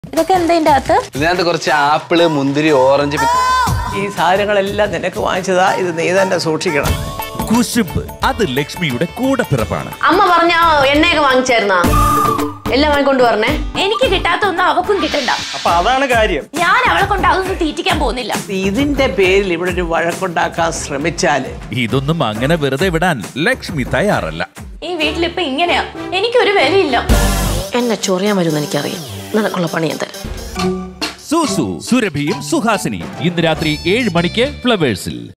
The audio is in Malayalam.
ഇതൊക്കെ എന്താ ഇതിന്റെ അകത്ത് ഇതിനകത്ത് കുറച്ച് ആപ്പിള് മുന്തിരി ഓറഞ്ച് പി- ഈ സാധനങ്ങളെല്ലാം നിനക്ക് വാങ്ങിച്ചതാ ഇത് നീ തന്നെ സൂക്ഷിക്കണം കുശുമ്പ് അത് ലക്ഷ്മിയുടെ കൂടെ പിറപ്പാണ് അമ്മ പറഞ്ഞ ആ എണ്ണയൊക്കെ വാങ്ങിച്ചായിരുന്നാ എല്ലാം വാങ്ങിക്കൊണ്ട് വരണേ എനിക്ക് കിട്ടാത്ത ഒന്നും അവക്കും കിട്ടണ്ട അപ്പൊ അതാണ് കാര്യം ഞാൻ അവളെ കൊണ്ട് അതൊന്നും തീറ്റിക്കാൻ പോകുന്നില്ല ഇതിന്റെ പേരിൽ ഇവിടെ ഒരു വഴക്കുണ്ടാക്കാൻ ശ്രമിച്ചാല് ഇതൊന്നും അങ്ങനെ വെറുതെ വിടാൻ ലക്ഷ്മി തയ്യാറല്ല ഈ വീട്ടിലിപ്പൊ ഇങ്ങനെയാ എനിക്കൊരു വിലയില്ല എന്നെ ചൊറിയാൻ വരുമെന്ന് എനിക്കറിയാം നിനക്കുള്ള പണി ഞാൻ തരാം സൂസു സുരഭിയും സുഹാസിനിയും ഇന്ന് രാത്രി ഏഴ് മണിക്ക് ഫ്ലവേഴ്സിൽ